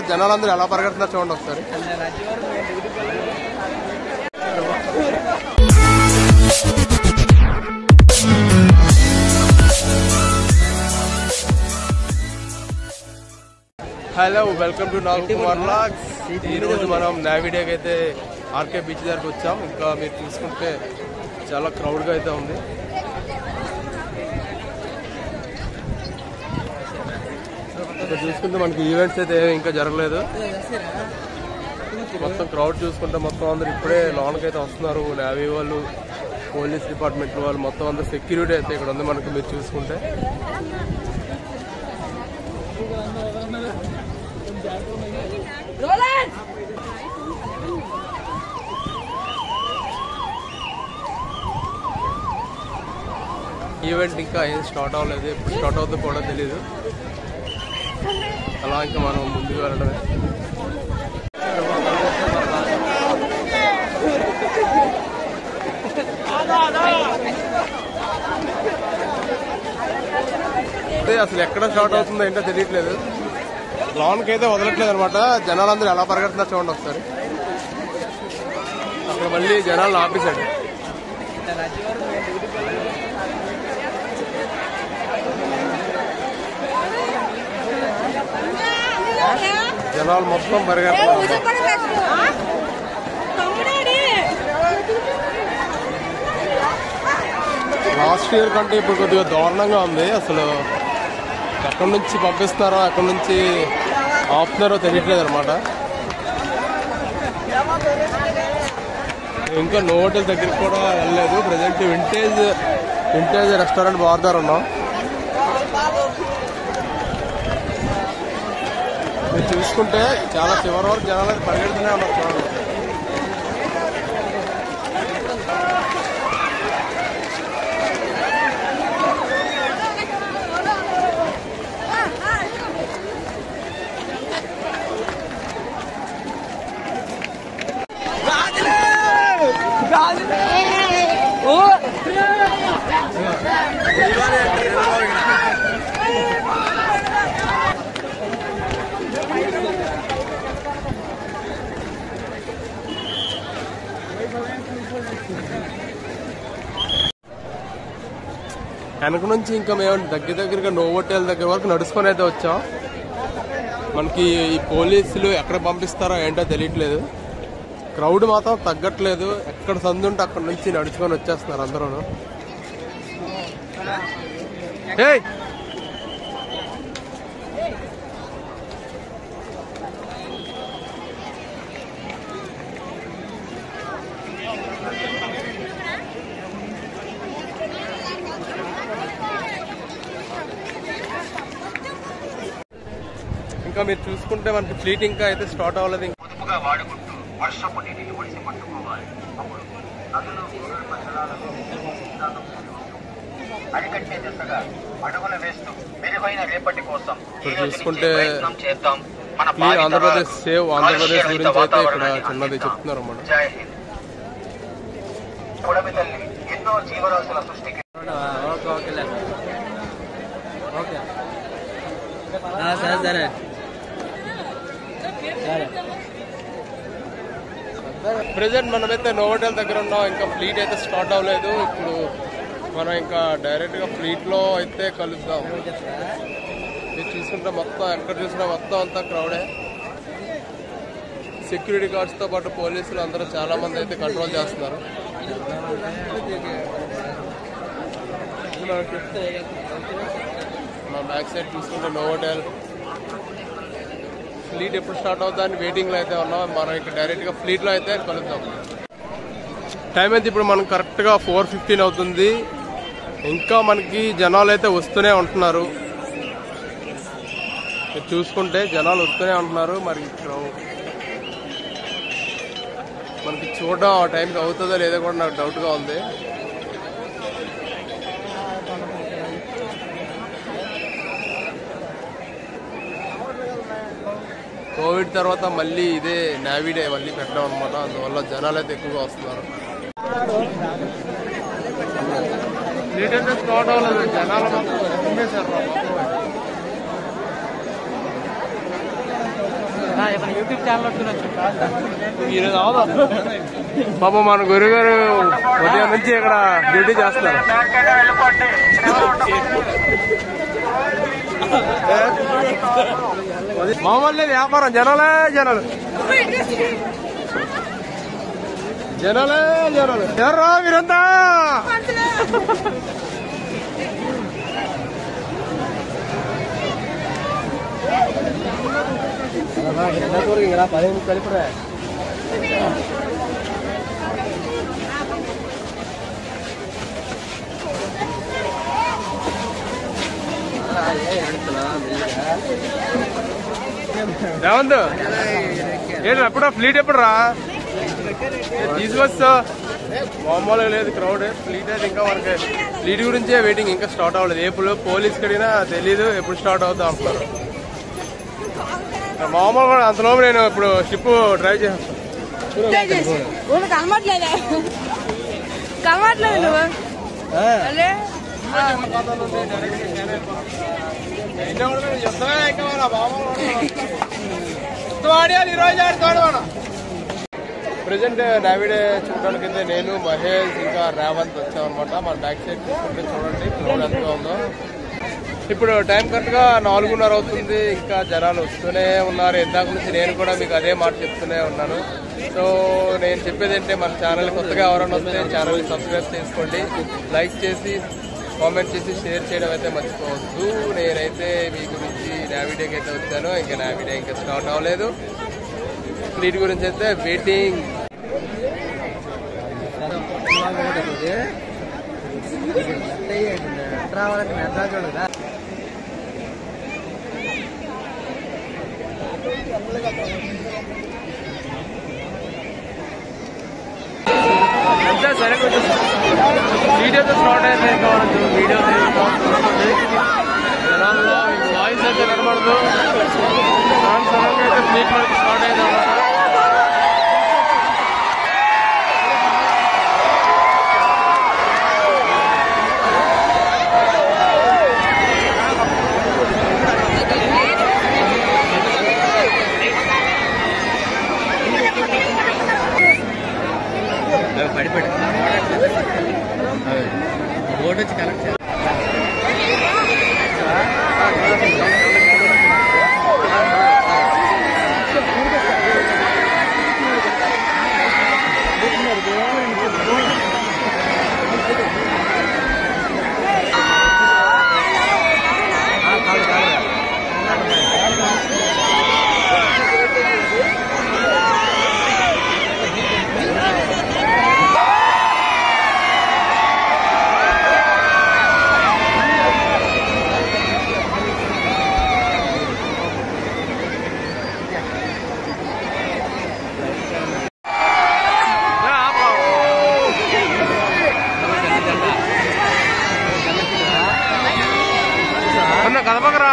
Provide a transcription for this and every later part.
జనాలందరూ ఎలా పరిగెడుతున్నారు చూడండి ఒకసారి hello welcome to Nag Kumar logs ఈ రోజు మనం నావిడేకి అయితే ఆర్కే బీచ్ దగ్గరకు వచ్చాం ఇంకా మీరు చూసుకుంటే చాలా క్రౌడ్గా అయితే ఉంది ఇక్కడ చూసుకుంటే మనకి ఈవెంట్స్ అయితే ఏమీ ఇంకా జరగలేదు మొత్తం క్రౌడ్ చూసుకుంటే మొత్తం అందరు ఇప్పుడే లోన్కి అయితే వస్తున్నారు నేవీ వాళ్ళు పోలీస్ డిపార్ట్మెంట్ వాళ్ళు మొత్తం అందరు సెక్యూరిటీ అయితే ఇక్కడ ఉంది మనకి మీరు చూసుకుంటే ఈవెంట్ ఇంకా ఏం స్టార్ట్ అవ్వలేదు ఎప్పుడు స్టార్ట్ అవుతుందో కూడా తెలియదు అలా ఇంకా మనం ముందుకు వెళ్ళడమే అదే అసలు ఎక్కడ స్టార్ట్ అవుతుందో ఏంటో తెలియట్లేదు లాన్కి అయితే వదలట్లేదు అనమాట జనాలందరూ ఎలా పరిగెడుతున్నారు చూడండి ఒకసారి అక్కడ మళ్ళీ జనాలను ఆపేశాడు జనాలు మొత్తం పరిగెడుతున్నారు లాస్ట్ ఇయర్ కంటే ఇప్పుడు కొద్దిగా దారుణంగా ఉంది అసలు ఎక్కడి నుంచి పంపిస్తున్నారో ఎక్కడి నుంచి ఆపుతున్నారో తెలియట్లేదు అనమాట ఇంకా నో హోటల్ దగ్గరికి కూడా వెళ్ళలేదు present vintage vintage restaurant bar దగ్గర ఉన్నాం మీరు చూసుకుంటే చాలా చివరి వరకు జనాలు అయితే పరిగెడుతూనే ఉన్నారు చూడండి వెనక నుంచి ఇంకా మేము దగ్గర దగ్గరగా నో హోటల్ దగ్గర వరకు నడుచుకొని అయితే వచ్చాం మనకి ఈ పోలీసులు ఎక్కడ పంపిస్తారో ఏంటో తెలియట్లేదు క్రౌడ్ మాత్రం తగ్గట్లేదు ఎక్కడ సందు ఉంటే అక్కడ నుంచి నడుచుకొని వచ్చేస్తున్నారు అందరూ ఏయ్ ఇంకా మీరు చూసుకుంటే మనకి ఫ్లీట్ ఇంకా అయితే స్టార్ట్ అవ్వలేదు ఇంకా పొదుపుగా వాడుకుంటూ వర్షపు నీటిని ఒడిసి పట్టుకోవాలి అప్పుడు నదులు భూగర్భ జలాలకు నీటిశాతం కూడి ఉంటుంది. అరికట్టే దిశగా అడుగులు వేస్తూ మెరుగైన రేపటి కోసం ఈ ఇప్పుడు రోజు నుంచే చూసుకుంటే ప్రయత్నం చేద్దాం మన ఈ భావి ఆంధ్రప్రదేశ్ తరాలకు సేవ్ ఆంధ్రప్రదేశ్ కాలుష్య గురించి రహిత అయితే ఇక్కడ వాతావరణాన్ని చిన్నది అందిద్దాం. చెప్తున్నారు అన్నమాట జై హింద్ కొడమి తల్లి ఎన్నో జీవరాశుల సృష్టికి సరే సరే ప్రెసెంట్ మనమైతే నోవోటల్ దగ్గర ఉన్నాం ఇంకా ఫ్లీట్ అయితే స్టార్ట్ అవ్వలేదు ఇప్పుడు మనం ఇంకా డైరెక్ట్ గా ఫ్లీట్ లో అయితే కలుద్దాం మీరు చూసుకుంటే మొత్తం ఎక్కడ చూసినా మొత్తం అంతా క్రౌడే సెక్యూరిటీ గార్డ్స్ తో పాటు పోలీసులు అందరూ చాలా మంది అయితే కంట్రోల్ చేస్తున్నారు ఇది మనకి మా బ్యాక్ సైడ్ చూసుకుంటే నోవోటల్ ఫ్లీట్ ఎప్పుడు స్టార్ట్ అవుతుందని వెయిటింగ్ లో అయితే ఉన్నాం మనం ఇక్కడ డైరెక్ట్ గా ఫ్లీట్ లో అయితే కలుద్దాం టైం అయితే ఇప్పుడు మనం కరెక్ట్ గా ఫోర్ ఫిఫ్టీన్ అవుతుంది ఇంకా మనకి జనాలు అయితే వస్తూనే ఉంటున్నారు మీరు చూసుకుంటే జనాలు వస్తూనే ఉంటున్నారు మరి ఇక్కడ మనకి చూడడం ఆ టైంకి అవుతుందో లేదో కూడా నాకు డౌట్ గా ఉంది కోవిడ్ తర్వాత మళ్ళీ ఇదే నావీ డే మళ్ళీ పెట్టడం అనమాట అందువల్ల జనాలు అయితే ఎక్కువగా వస్తున్నారు లీటర్స్ స్టార్ట్ అవ్వలేదు జనాలు మాత్రం తినేశారు రా మొత్తం. యూట్యూబ్ ఛానల్ పట్టుకుని పాపం మన గురుగారు ఉదయం నుంచి ఇక్కడ డ్యూటీ చేస్తున్నారు మామూలు లేదు వ్యాపారం జనాలే జనాలు జనాలే జనాలు ఎర్రా మీరంతా పది కలిపరా రేవంత్ ఏంటి ఎప్పుడు ఫ్లీట్ ఎప్పుడు రా తీసుకొస్తా మామూలుగా లేదు క్రౌడ్ ఫ్లీట్ అయితే ఇంకా మనకి ఫ్లీట్ గురించే వెయిటింగ్ ఇంకా స్టార్ట్ అవ్వలేదు ఎప్పుడు పోలీస్ కడిగినా తెలీదు ఎప్పుడు స్టార్ట్ అవుతా అంటున్నారు మామూలు కూడా అంతలో నేను ఇప్పుడు షిప్ డ్రైవ్ చేస్తాను ఊరు కనబట్లేదే కనబట్లేదు నువ్వు అలే ప్రజెంట్ నావిడే చూడడానికి అయితే నేను మహేష్ ఇంకా రేవంత్ వచ్చామన్నమాట మన బ్యాక్ సైడ్ చూసుకుంటే చూడండి క్రౌడ్ ఎంత ఉందో ఇప్పుడు టైం కరెక్ట్ గా నాలుగున్నర అవుతుంది ఇంకా జనాలు వస్తూనే ఉన్నారు ఇందాక నుంచి నేను కూడా మీకు అదే మాట చెప్తూనే ఉన్నాను సో నేను చెప్పేది ఏంటంటే మన ఛానల్ కొత్తగా ఎవరైనా వస్తే ఛానల్ సబ్స్క్రైబ్ చేసుకోండి లైక్ చేసి కామెంట్ చేసి షేర్ చేయడం అయితే మర్చిపోవద్దు నేనైతే మీ గురించి నావిడేకి అయితే వచ్చాను ఇంకా నావిడే ఇంకా స్టార్ట్ అవ్వలేదు వీటి గురించి అయితే వెయిటింగ్ రావాలంటే నెట్ చూడదా అంతా సరే కొంచెం వీడియోతో స్టార్ట్ అయితే కావచ్చు వీడియో జనాల్లో వాయిస్ అయితే కనబడదు సడన్ సడన్ అయితే ఫ్లీట్ మనకి స్టార్ట్ అయింది పడిపడి ఓటు వచ్చి కలెక్ట్ అన్న కదపకరా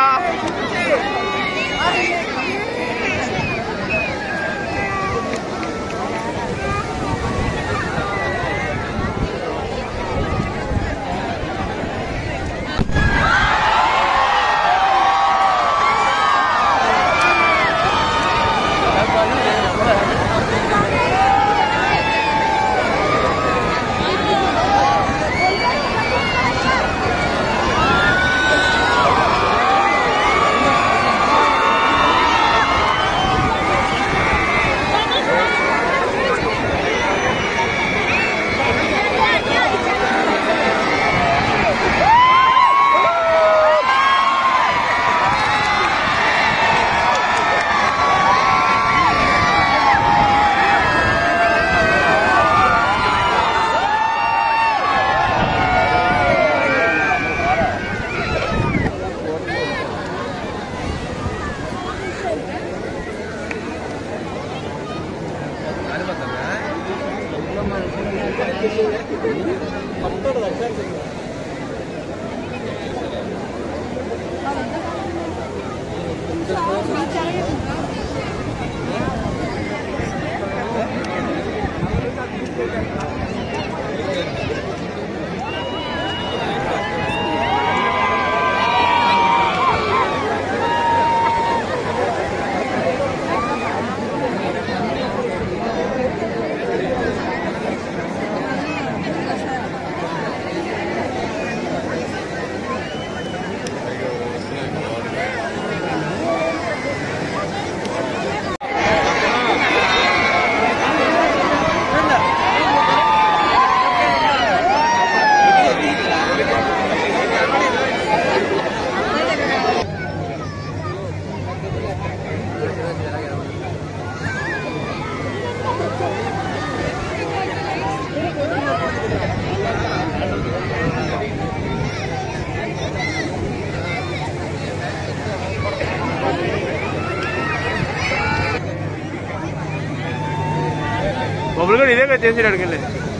బొబ్బులు కూడా ఇదే కదా చేసి అడిగలే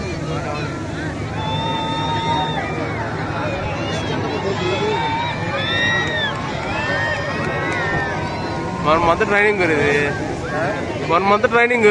వన్ మంత్ ట్రైనింగ్ గురు ఇది వన్ మంత్ ట్రైనింగ్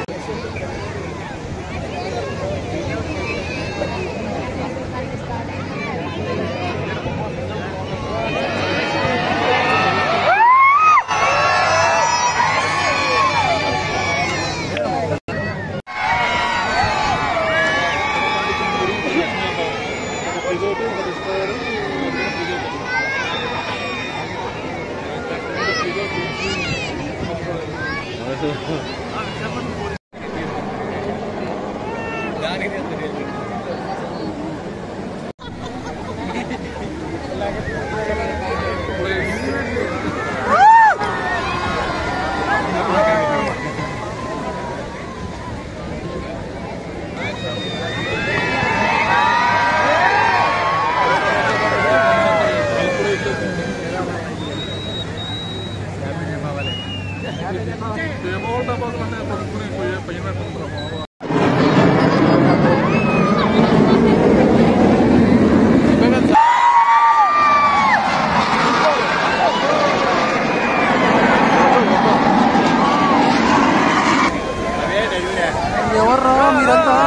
ఎవర్రా మీరంతా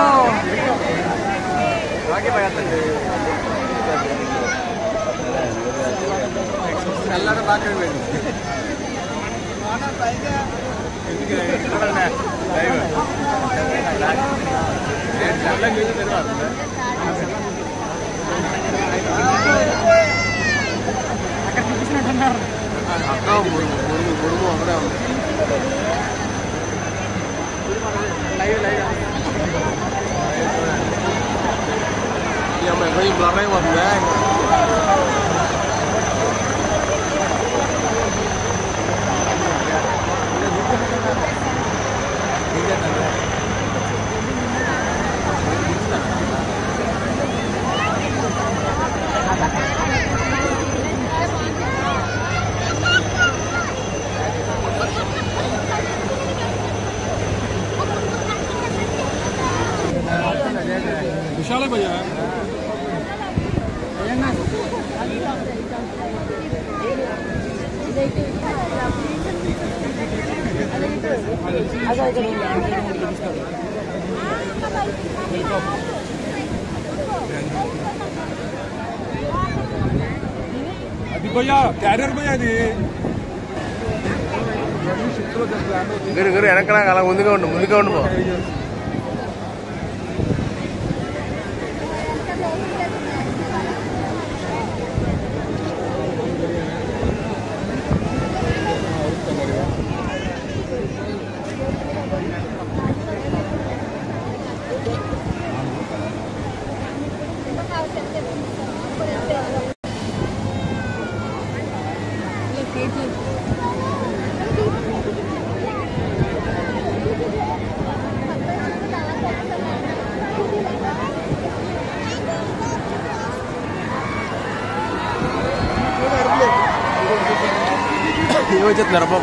అక్క మురుగు మురుగు మురుగు అక్కడే ఉంది ఈ అమ్మాయి కొంచెం బ్లర్ అయిపోతుందా అది భయ్యా క్యారియర్ భయ్యా అది గురు గురు వెనక అలా ముందుగా ఉండు ముందుగా ఉండు పో ఏమొచ్చేస్తున్నారు బాబు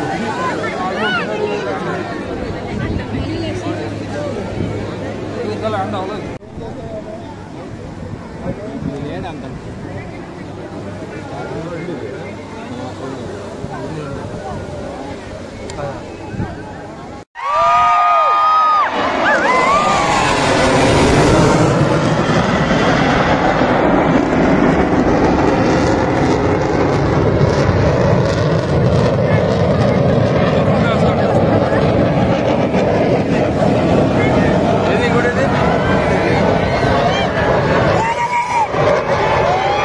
ఇంకా ల్యాండ్ అవ్వలేదు ఏది ఇంకోటి ఏది?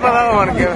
వస్తుందా మనకి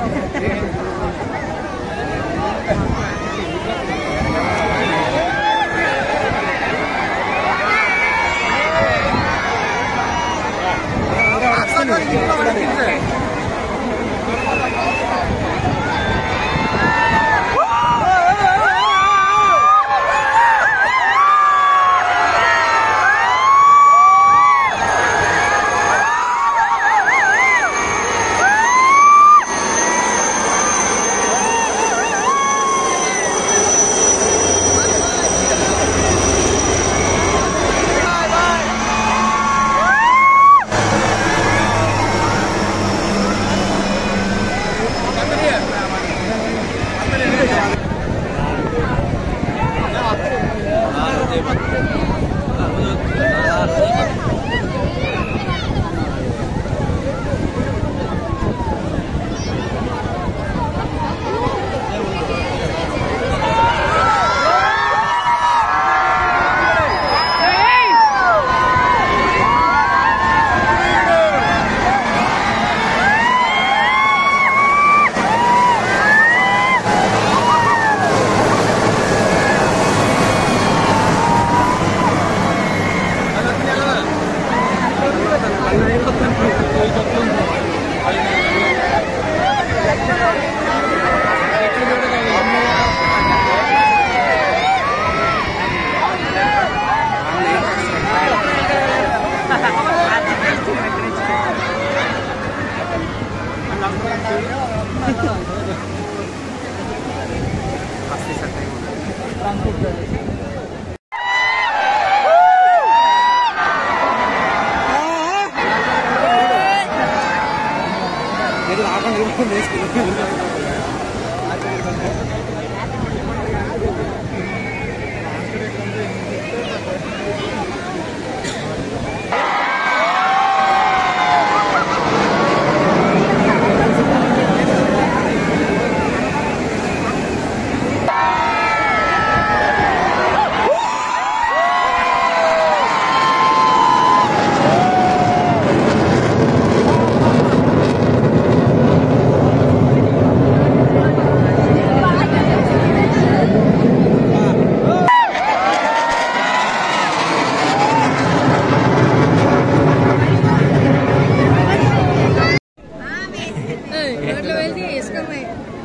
నోట్లో వేసి వేసుకోమని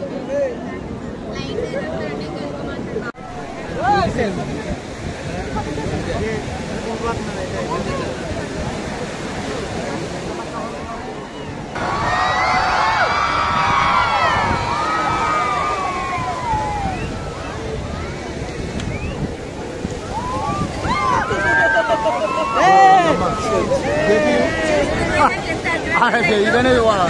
ఇదనే ఇవ్వాలా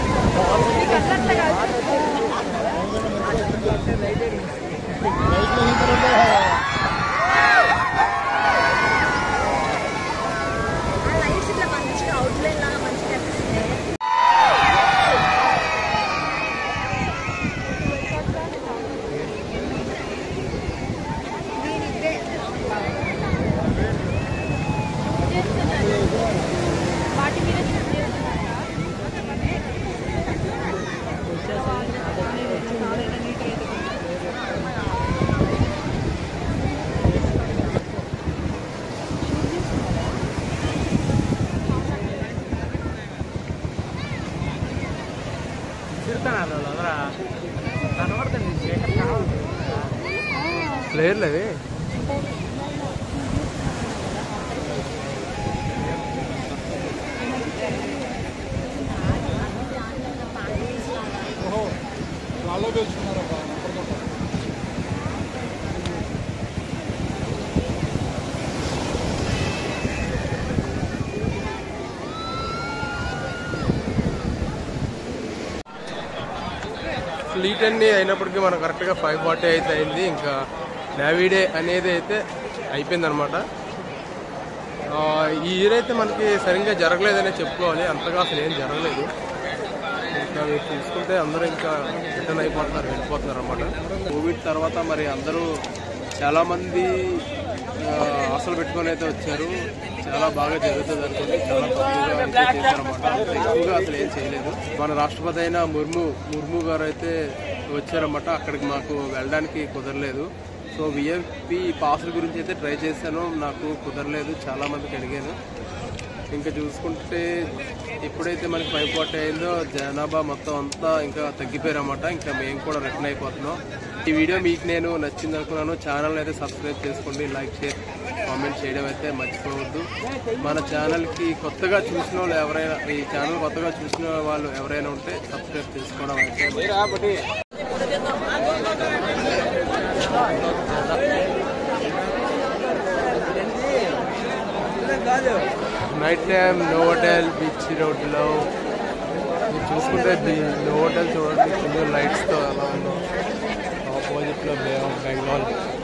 ప్లేయర్లు అవి వాళ్ళు తెలుసుకున్నారబ్బా అప్పటికప్పుడు. ఫ్లీట్ అన్ని అయినప్పటికీ మనం కరెక్ట్గా ఫైవ్ ఫార్టీ అయితే అయింది ఇంకా నేవీ డే అనేది అయితే అయిపోయింది అనమాట ఈ ఇయర్ అయితే మనకి సరిగ్గా జరగలేదనే చెప్పుకోవాలి అంతగా అసలు ఏం జరగలేదు ఇంకా మీరు చూసుకుంటే అందరూ ఇంకా రిటర్న్ అయిపోతున్నారు వెళ్ళిపోతున్నారు అనమాట కోవిడ్ తర్వాత మరి అందరూ చాలామంది ఆ, ఆశలు పెట్టుకొని అయితే వచ్చారు చాలా బాగా జరుగుతుంది అనుకుని చాలా తక్కువగా అయితే చేశారన్నమాట అంత ఎక్కువగా అసలు ఏం చేయలేదు మన రాష్ట్రపతి అయిన ముర్ము ముర్ము గారు అయితే వచ్చారన్నమాట అక్కడికి మాకు వెళ్ళడానికి కుదరలేదు సో విఎఫ్పి పాసుల గురించి అయితే ట్రై చేశాను నాకు కుదరలేదు చాలా మందికి అడిగాను ఇంకా చూసుకుంటే ఎప్పుడైతే మనకి ఫైవ్ ఫార్టీ అయిందో జనాభా మొత్తం అంతా ఇంకా తగ్గిపోయారన్నమాట ఇంకా మేము కూడా రిటర్న్ అయిపోతున్నాం ఈ వీడియో మీకు నేను నచ్చింది అనుకున్నాను ఛానల్ అయితే సబ్స్క్రైబ్ చేసుకోండి లైక్ షేర్ కామెంట్ చేయడం అయితే మర్చిపోవద్దు మన ఛానల్కి కొత్తగా చూసిన వాళ్ళు ఎవరైనా ఈ ఛానల్ కొత్తగా చూసిన వాళ్ళు ఎవరైనా ఉంటే సబ్స్క్రైబ్ చేసుకోవడం అయితే మర్చిపోవద్దు. నైట్ టైం నోవోటెల్ బీచ్ రోడ్లో మీరు చూసుకుంటే బీ- నోవోటెల్ చూడండి కింద లైట్స్తో ఎలా ఉందో ఆపోజిట్లో బే ఆఫ్ బెంగాల్